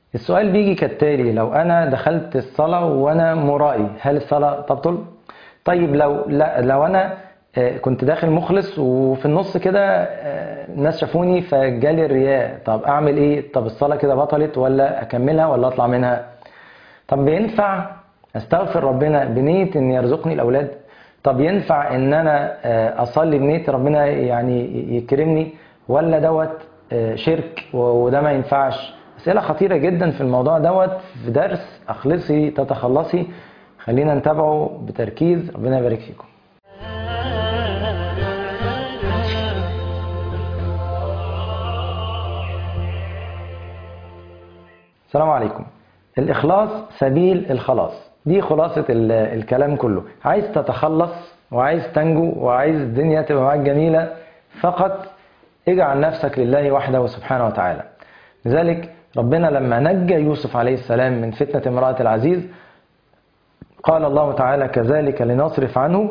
السؤال بيجي كالتالي لو انا دخلت الصلاه وانا مرائي هل الصلاه تبطل طيب لو لا لو انا آه، كنت داخل مخلص وفي النص كده آه، الناس شافوني فجالي الرياء طب اعمل ايه طب الصلاه كده بطلت ولا اكملها ولا اطلع منها طب ينفع استغفر ربنا بنيه ان يرزقني الاولاد طب ينفع ان انا آه، اصلي بنيه ربنا يعني يكرمني ولا دوت آه، شرك و- وده ما ينفعش اسئله خطيره جدا في الموضوع دوت في درس اخلصي تتخلصي خلينا نتابعه بتركيز ربنا يبارك فيكم السلام عليكم الإخلاص سبيل الخلاص دي خلاصة ال- الكلام كله عايز تتخلص وعايز تنجو وعايز الدنيا تبقى معاك جميلة فقط اجعل نفسك لله وحده سبحانه وتعالى لذلك ربنا لما نجى يوسف عليه السلام من فتنة امرأة العزيز قال الله تعالى كذلك لنصرف عنه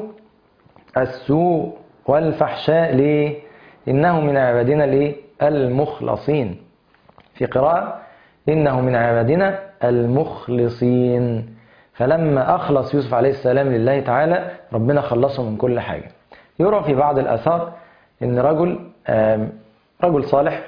السوء والفحشاء ليه؟ إنه من عبادنا ليه؟ المخلصين في قراءة إنه من عبادنا المخلصين فلما أخلص يوسف عليه السلام لله تعالى ربنا خلصه من كل حاجة يرى في بعض الآثار إن رجل آم، رجل صالح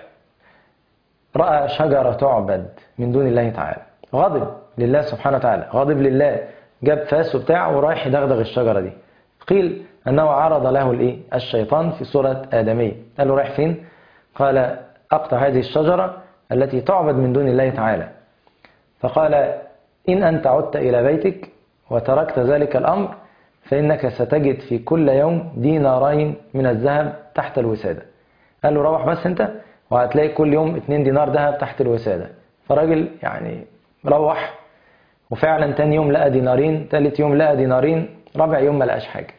رأى شجرة تعبد من دون الله تعالى غضب لله سبحانه وتعالى غضب لله جاب فاس وبتاع ورايح يدغدغ الشجرة دي قيل أنه عرض له الإيه؟ الشيطان في صورة آدمية قال له رايح فين قال أقطع هذه الشجرة التي تعبد من دون الله تعالى فقال إن أنت عدت إلى بيتك وتركت ذلك الأمر فإنك ستجد في كل يوم دينارين من الذهب تحت الوسادة قال له روح بس أنت وهتلاقي كل يوم 2 دينار ذهب تحت الوسادة فالراجل يعني روح وفعلا تاني يوم لقى دينارين تالت يوم لقى دينارين رابع يوم ما لقاش حاجة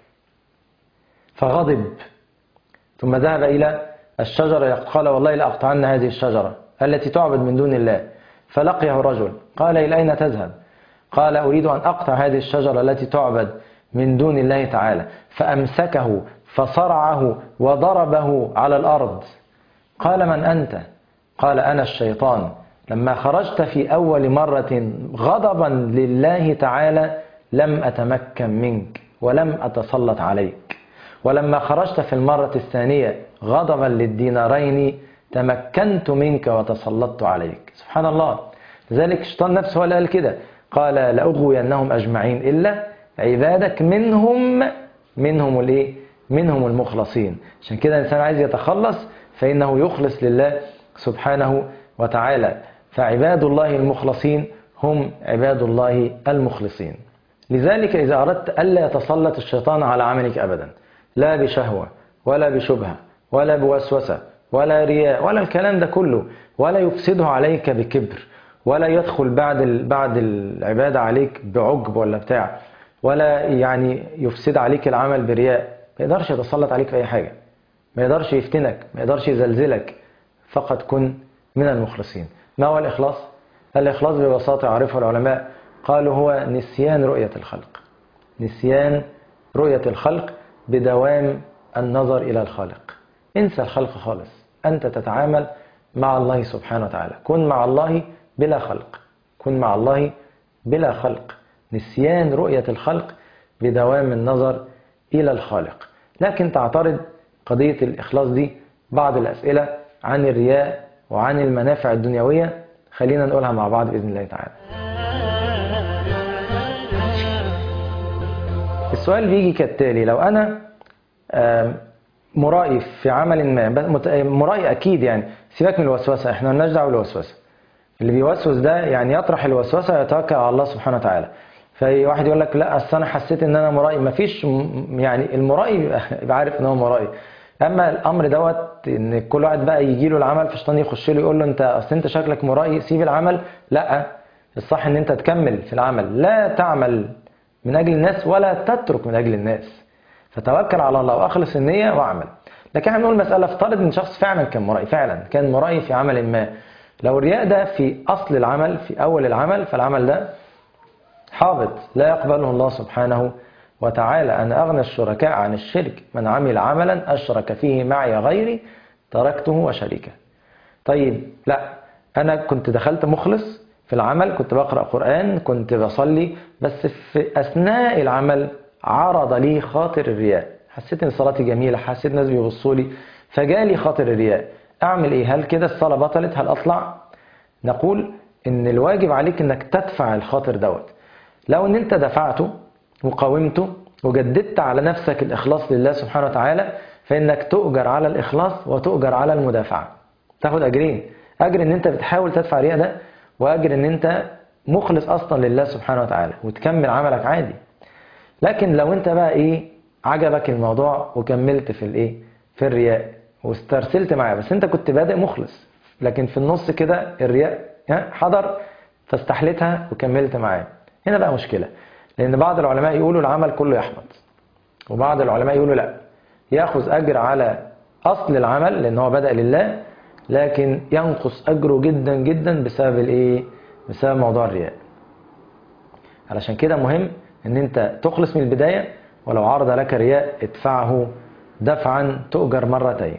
فغضب ثم ذهب إلى الشجرة قال والله لأقطعن هذه الشجرة التي تعبد من دون الله فلقيه رجل قال إلى أين تذهب قال أريد أن أقطع هذه الشجرة التي تعبد من دون الله تعالى فأمسكه فصرعه وضربه على الأرض قال من أنت قال أنا الشيطان لما خرجت في أول مرة غضبا لله تعالى لم أتمكن منك ولم أتسلط عليك ولما خرجت في المرة الثانية غضبا للدينارين تمكنت منك وتسلطت عليك سبحان الله لذلك الشيطان نفسه هو اللي قال كده قال لأغوينهم أجمعين إلا عبادك منهم منهم الايه منهم المخلصين عشان كده الإنسان عايز يتخلص فإنه يخلص لله سبحانه وتعالى فعباد الله المخلصين هم عباد الله المخلصين لذلك إذا أردت ألا يتسلط الشيطان على عملك أبدا لا بشهوة ولا بشبهة ولا بوسوسة ولا رياء ولا الكلام ده كله ولا يفسده عليك بكبر ولا يدخل بعد ال- بعد العبادة عليك بعجب ولا بتاع ولا يعني يفسد عليك العمل برياء ما يقدرش يتسلط عليك في أي حاجة ما يقدرش يفتنك ما يقدرش يزلزلك فقط كن من المخلصين ما هو الإخلاص؟ الإخلاص ببساطة عرفه العلماء قالوا هو نسيان رؤية الخلق نسيان رؤية الخلق بدوام النظر إلى الخالق انسى الخلق خالص أنت تتعامل مع الله سبحانه وتعالى كن مع الله بلا خلق كن مع الله بلا خلق نسيان رؤية الخلق بدوام النظر إلى الخالق لكن تعترض قضية الإخلاص دي بعض الأسئلة عن الرياء وعن المنافع الدنيوية خلينا نقولها مع بعض بإذن الله تعالى السؤال بيجي كالتالي لو أنا آم، مرائي في عمل ما بس مت- مرائي أكيد يعني سيبك من الوسوسة احنا مالناش دعوة بالوسوسة اللي بيوسوس ده يعني يطرح الوسوسة ويتوكل على الله سبحانه وتعالى في واحد يقول لك لا اصل انا حسيت ان انا مرائي مفيش م- يعني المرائي يبقى عارف ان هو مرائي اما الامر دوت ان كل واحد بقى يجي له العمل فالشيطان يخش له يقول له انت اصل انت شكلك مرائي سيب العمل لا الصح ان انت تكمل في العمل لا تعمل من اجل الناس ولا تترك من اجل الناس فتوكل على الله واخلص النيه واعمل لكن احنا بنقول مساله افترض ان شخص فعلا كان مرائي فعلا كان مرائي في عمل ما لو الرياء ده في اصل العمل في اول العمل فالعمل ده حابط لا يقبله الله سبحانه وتعالى أنا أغنى الشركاء عن الشرك من عمل عملا أشرك فيه معي غيري تركته وشريكه طيب لا أنا كنت دخلت مخلص في العمل كنت بقرأ قرآن كنت بصلي بس في أثناء العمل عرض لي خاطر الرياء حسيت ان صلاتي جميلة حسيت ناس بيبصوا لي فجالي خاطر الرياء اعمل ايه هل كده الصلاة بطلت هل اطلع نقول ان الواجب عليك انك تدفع الخاطر دوت لو ان انت دفعته وقاومته وجددت على نفسك الاخلاص لله سبحانه وتعالى فانك تؤجر على الاخلاص وتؤجر على المدافعة تاخد اجرين اجر ان انت بتحاول تدفع الرياء ده واجر ان انت مخلص اصلا لله سبحانه وتعالى وتكمل عملك عادي لكن لو انت بقى ايه عجبك الموضوع وكملت في الايه في الرياء واسترسلت معاه بس انت كنت بادئ مخلص لكن في النص كده الرياء حضر فاستحلتها وكملت معاه هنا بقى مشكلة لان بعض العلماء يقولوا العمل كله يحبط وبعض العلماء يقولوا لا ياخذ اجر على اصل العمل لان هو بدأ لله لكن ينقص اجره جدا جدا بسبب الايه بسبب موضوع الرياء علشان كده مهم ان انت تخلص من البداية ولو عرض لك رياء ادفعه دفعا تؤجر مرتين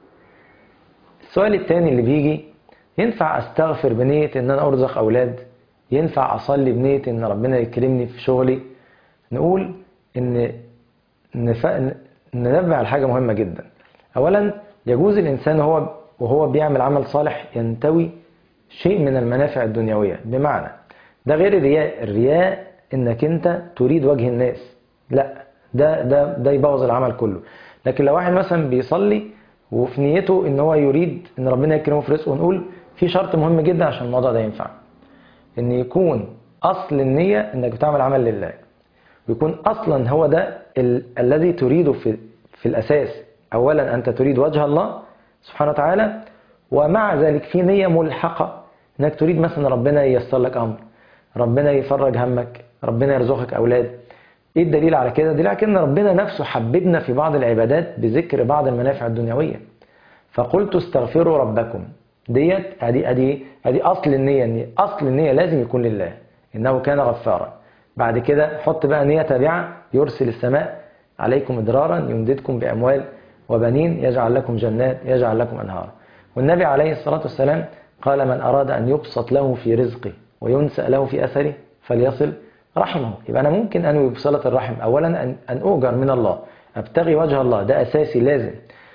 السؤال الثاني اللي بيجي ينفع استغفر بنية ان انا ارزق اولاد ينفع اصلي بنية ان ربنا يكرمني في شغلي نقول ان نف... ننبه على حاجة مهمة جدا اولا يجوز الانسان هو وهو بيعمل عمل صالح ينتوي شيء من المنافع الدنيوية بمعنى ده غير الرياء الرياء انك انت تريد وجه الناس لا ده ده ده يبوظ العمل كله لكن لو واحد مثلا بيصلي وفي نيته ان هو يريد ان ربنا يكرمه في رزقه ونقول في شرط مهم جدا عشان الموضوع ده ينفع ان يكون اصل النية انك بتعمل عمل لله ويكون اصلا هو ده ال الذي تريده في في الاساس اولا انت تريد وجه الله سبحانه وتعالى ومع ذلك في نية ملحقة انك تريد مثلا ربنا ييسر لك امر ربنا يفرج همك ربنا يرزقك اولاد ايه الدليل على كده دليل على كده ان ربنا نفسه حببنا في بعض العبادات بذكر بعض المنافع الدنيويه فقلت استغفروا ربكم ديت ادي ادي ادي اصل النيه ان اصل النيه لازم يكون لله انه كان غفارا بعد كده حط بقى نيه تابعه يرسل السماء عليكم ادرارا يمددكم باموال وبنين يجعل لكم جنات يجعل لكم انهارا والنبي عليه الصلاه والسلام قال من اراد ان يبسط له في رزقه وينسأ له في اثره فليصل رحمه يبقى أنا ممكن أنوي بصلة الرحم أولا أن, أن أؤجر من الله أبتغي وجه الله ده أساسي لازم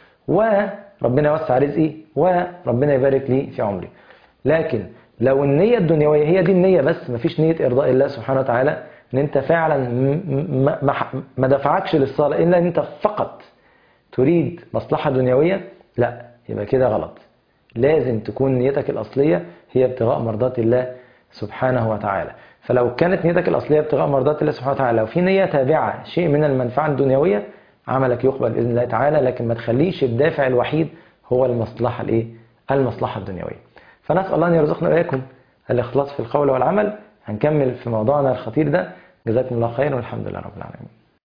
وربنا يوسع رزقي وربنا يبارك لي في عمري لكن لو النية الدنيوية هي دي النية بس مفيش نية إرضاء الله سبحانه وتعالى ان انت فعلا ما, ما دفعكش للصلاة الا ان انت فقط تريد مصلحة دنيوية لا يبقى كده غلط لازم تكون نيتك الأصلية هي ابتغاء مرضات الله سبحانه وتعالى فلو كانت نيتك الأصلية ابتغاء مرضات الله سبحانه وتعالى لو في نية تابعة شيء من المنفعة الدنيوية عملك يقبل بإذن الله تعالى لكن ما تخليش الدافع الوحيد هو المصلحة الإيه؟ المصلحة الدنيوية فنسأل الله أن يرزقنا وإياكم الإخلاص في القول والعمل هنكمل في موضوعنا الخطير ده جزاكم الله خير والحمد لله رب العالمين